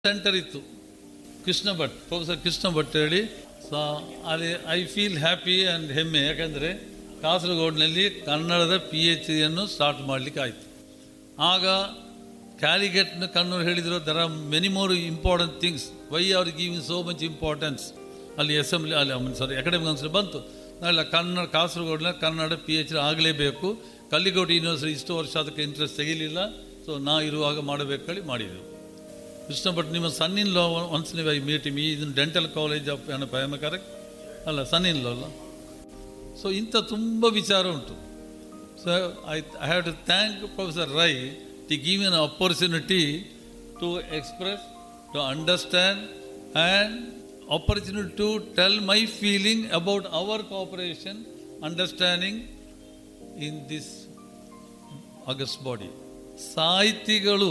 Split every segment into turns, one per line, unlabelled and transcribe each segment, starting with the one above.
Centre ಇತ್ತು Krishna Bhat professor Krishna Bhat ಹೇಳಿ so ಅಲ್ಲಿ ಐ ಫೀಲ್ ಹ್ಯಾಪಿ ಆ್ಯಂಡ್ ಹೆಮ್ಮೆ ಯಾಕಂದರೆ ಕಾಸರಗೋಡಿನಲ್ಲಿ ಕನ್ನಡದ ಪಿ ಎಚ್ ಡಿಯನ್ನು ಸ್ಟಾರ್ಟ್ ಮಾಡಲಿಕ್ಕೆ ಆಯಿತು ಆಗ ಕ್ಯಾಲಿಗೆಟ್ನ ಕಣ್ಣೂರು ಹೇಳಿದರು there are many more important things why are giving so much importance ಅಲ್ಲಿ ಅಸೆಂಬ್ಲಿ ಅಲ್ಲಿ ಸಾರಿ ಅಕಾಡೆಮಿಕ್ ಕೌನ್ಸಿಲ್ ಬಂತು ನಾವೆಲ್ಲ ಕನ್ನಡ ಕಾಸರಗೋಡಿನ ಕನ್ನಡ ಪಿ ಎಚ್ ಡಿ ಆಗಲೇಬೇಕು ಕಲ್ಲಿಗೋಟು ಯೂನಿವರ್ಸಿಟಿ ಇಷ್ಟು ವರ್ಷ ಅದಕ್ಕೆ ಇಂಟ್ರೆಸ್ಟ್ ತೆಗಿಲಿಲ್ಲ ಸೊ ನಾ ಇರುವಾಗ ಮಾಡಬೇಕೇಳಿ ಮಾಡಿದೆವು ಕೃಷ್ಣ ಭಟ್ ನಿಮ್ಮ ಸನ್ ಇನ್ ಲಾ ಒನ್ಸ್ ನೀವು ಐ ಮೀಟ್ ಮೀ ಇದನ್ನು ಡೆಂಟಲ್ ಕಾಲೇಜ್ ಆಫ್ ಏನಪ್ಪ ಆಮ್ ಕರೆಕ್ಟ್ ಅಲ್ಲ ಸನ್ ಇನ್ ಲಾ ಅಲ್ಲ ಸೊ ಇಂಥ ತುಂಬ ವಿಚಾರ ಉಂಟು so I I have to thank professor Rai to give an opportunity to express to understand and opportunity to tell my feeling about our cooperation, understanding in this August body. ಸಾಹಿತಿಗಳು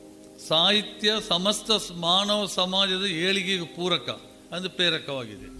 ಸಾಹಿತ್ಯ ಸಮಸ್ತ ಮಾನವ ಸಮಾಜದ ಏಳಿಗೆಗೆ ಪೂರಕ ಅಂದರೆ ಪ್ರೇರಕವಾಗಿದೆ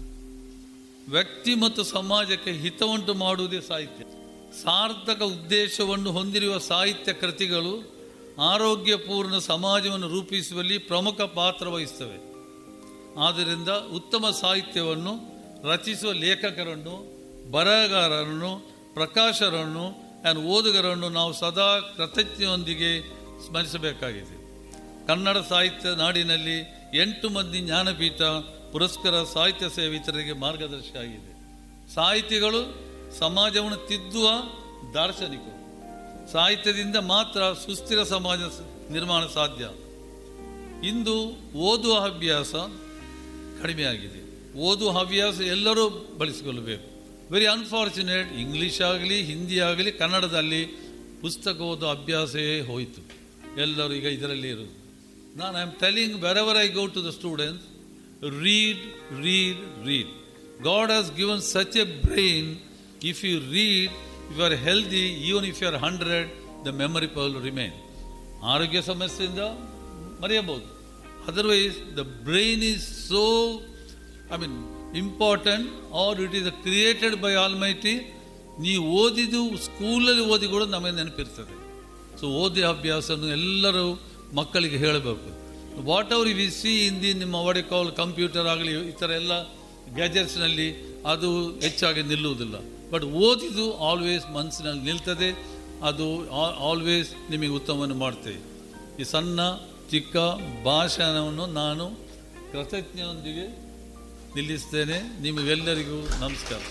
ವ್ಯಕ್ತಿ ಮತ್ತು ಸಮಾಜಕ್ಕೆ ಹಿತವುಂಟು ಮಾಡುವುದೇ ಸಾಹಿತ್ಯ ಸಾರ್ಥಕ ಉದ್ದೇಶವನ್ನು ಹೊಂದಿರುವ ಸಾಹಿತ್ಯ ಕೃತಿಗಳು ಆರೋಗ್ಯಪೂರ್ಣ ಸಮಾಜವನ್ನು ರೂಪಿಸುವಲ್ಲಿ ಪ್ರಮುಖ ಪಾತ್ರ ವಹಿಸ್ತವೆ ಆದ್ದರಿಂದ ಉತ್ತಮ ಸಾಹಿತ್ಯವನ್ನು ರಚಿಸುವ ಲೇಖಕರನ್ನು ಬರಹಗಾರರನ್ನು ಪ್ರಕಾಶರನ್ನು ಆ್ಯಂಡ್ ಓದುಗರನ್ನು ನಾವು ಸದಾ ಕೃತಜ್ಞತೆಯೊಂದಿಗೆ ಸ್ಮರಿಸಬೇಕಾಗಿದೆ ಕನ್ನಡ ಸಾಹಿತ್ಯ ನಾಡಿನಲ್ಲಿ ಎಂಟು ಮಂದಿ ಜ್ಞಾನಪೀಠ ಪುರಸ್ಕಾರ ಸಾಹಿತ್ಯ ಸೇವೆ ಇತರರಿಗೆ ಮಾರ್ಗದರ್ಶಿ ಆಗಿದೆ ಸಾಹಿತಿಗಳು ಸಮಾಜವನ್ನು ತಿದ್ದುವ ದಾರ್ಶನಿಕರು ಸಾಹಿತ್ಯದಿಂದ ಮಾತ್ರ ಸುಸ್ಥಿರ ಸಮಾಜ ನಿರ್ಮಾಣ ಸಾಧ್ಯ ಇಂದು ಓದುವ ಹವ್ಯಾಸ ಕಡಿಮೆಯಾಗಿದೆ ಓದುವ ಹವ್ಯಾಸ ಎಲ್ಲರೂ ಬಳಸಿಕೊಳ್ಳಬೇಕು ವೆರಿ ಅನ್ಫಾರ್ಚುನೇಟ್ ಇಂಗ್ಲೀಷ್ ಆಗಲಿ ಹಿಂದಿ ಆಗಲಿ ಕನ್ನಡದಲ್ಲಿ ಪುಸ್ತಕ ಓದೋ ಅಭ್ಯಾಸವೇ ಹೋಯಿತು ಎಲ್ಲರೂ ಈಗ ಇದರಲ್ಲಿ ಇರೋದು ನಾನು I am telling wherever I go to the students read read read God has given such a brain if you read you are healthy even if you are hundred the memory power remain ಆರೋಗ್ಯ ಸಮಸ್ಯೆಯಿಂದ ಮರೆಯಬಹುದು otherwise the brain is so I mean important or it is created by almighty ನೀವು ಓದಿದ್ದು ಸ್ಕೂಲಲ್ಲಿ ಓದಿ ಕೂಡ ನಮಗೆ ನೆನಪಿರ್ತದೆ so ಓದಿ ಅಭ್ಯಾಸವನ್ನು ಎಲ್ಲರೂ ಮಕ್ಕಳಿಗೆ ಹೇಳಬೇಕು whatever we see in the ನಿಮ್ಮ ವಾಡಿ ಕಾಲ್ ಕಂಪ್ಯೂಟರ್ ಆಗಲಿ ಈ ಥರ ಎಲ್ಲ ಗ್ಯಾಜೆಟ್ಸ್ನಲ್ಲಿ ಅದು ಹೆಚ್ಚಾಗಿ ನಿಲ್ಲುವುದಿಲ್ಲ ಬಟ್ ಓದಿದು ಆಲ್ವೇಸ್ ಮನಸ್ಸಿನಲ್ಲಿ ನಿಲ್ತದೆ ಅದು ಆಲ್ವೇಸ್ ನಿಮಗೆ ಉತ್ತಮವನ್ನು ಮಾಡ್ತೇವೆ ಈ ಸಣ್ಣ ಚಿಕ್ಕ ಭಾಷಣವನ್ನು ನಾನು ಕೃತಜ್ಞನೊಂದಿಗೆ ನಿಲ್ಲಿಸ್ತೇನೆ ನಿಮಗೆಲ್ಲರಿಗೂ ನಮಸ್ಕಾರ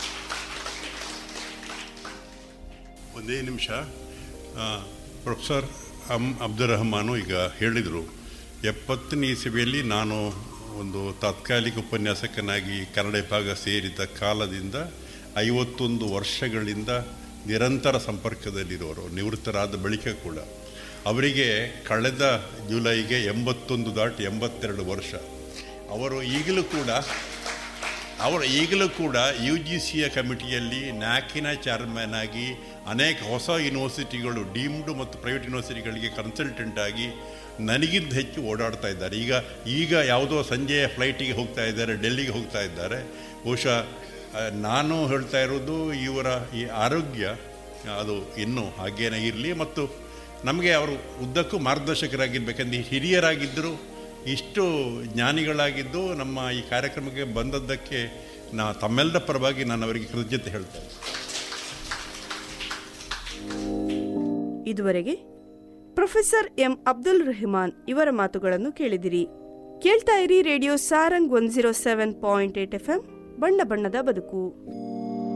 ಒಂದೇ ನಿಮಿಷ ಪ್ರೊಫೆಸರ್ ಅಮ್ ಅಬ್ದುಲ್ ರಹಮಾನು ಈಗ ಹೇಳಿದರು ಎಪ್ಪತ್ತನೇ ಇಸವಿಯಲ್ಲಿ ನಾನು ಒಂದು ತಾತ್ಕಾಲಿಕ ಉಪನ್ಯಾಸಕನಾಗಿ ಕನ್ನಡ ವಿಭಾಗ ಸೇರಿದ ಕಾಲದಿಂದ ಐವತ್ತೊಂದು ವರ್ಷಗಳಿಂದ ನಿರಂತರ ಸಂಪರ್ಕದಲ್ಲಿರುವರು ನಿವೃತ್ತರಾದ ಬಳಿಕ ಕೂಡ ಅವರಿಗೆ ಕಳೆದ ಜುಲೈಗೆ ಎಂಬತ್ತೊಂದು ದಾಟಿ ಎಂಬತ್ತೆರಡು ವರ್ಷ ಅವರು ಈಗಲೂ ಕೂಡ ಅವರು ಈಗಲೂ ಕೂಡ ಯು ಜಿ ಸಿಯ ಕಮಿಟಿಯಲ್ಲಿ ನ್ಯಾಕಿನ ಚೇರ್ಮನ್ ಆಗಿ ಅನೇಕ ಹೊಸ ಯೂನಿವರ್ಸಿಟಿಗಳು ಡೀಮ್ಡ್ ಮತ್ತು ಪ್ರೈವೇಟ್ ಯೂನಿವರ್ಸಿಟಿಗಳಿಗೆ ಕನ್ಸಲ್ಟೆಂಟ್ ಆಗಿ ನನಗಿಂತ ಹೆಚ್ಚು ಓಡಾಡ್ತಾ ಇದ್ದಾರೆ ಈಗ ಈಗ ಯಾವುದೋ ಸಂಜೆಯ ಫ್ಲೈಟಿಗೆ ಹೋಗ್ತಾ ಇದ್ದಾರೆ ಡೆಲ್ಲಿಗೆ ಹೋಗ್ತಾ ಇದ್ದಾರೆ ಬಹುಶಃ ಆ, ನಾನು ಹೇಳ್ತಾ ಇರೋದು ಇವರ ಈ ಆರೋಗ್ಯ ಅದು ಇನ್ನೂ ಹಾಗೇನೇ ಇರಲಿ ಮತ್ತು ನಮಗೆ ಅವರು ಉದ್ದಕ್ಕೂ ಮಾರ್ಗದರ್ಶಕರಾಗಿರ್ಬೇಕಂದ್ರೆ ಹಿರಿಯರಾಗಿದ್ದರು ಇಷ್ಟು ಜ್ಞಾನಿಗಳಾಗಿದ್ದು ನಮ್ಮ ಈ ಕಾರ್ಯಕ್ರಮಕ್ಕೆ ಬಂದದ್ದಕ್ಕೆ ನಾ ತಮ್ಮೆಲ್ಲರ ಪರವಾಗಿ ನಾನು ಅವರಿಗೆ ಕೃತಜ್ಞತೆ ಹೇಳ್ತೇನೆ
ಇದುವರೆಗೆ ಪ್ರೊಫೆಸರ್ ಎಂ ಅಬ್ದುಲ್ ರೆಹಮಾನ್ ಇವರ ಮಾತುಗಳನ್ನು ಕೇಳಿದಿರಿ ಕೇಳ್ತಾ ಇರಿ radio Sarang one zero seven point eight F M ಬಣ್ಣ ಬಣ್ಣದ ಬದುಕು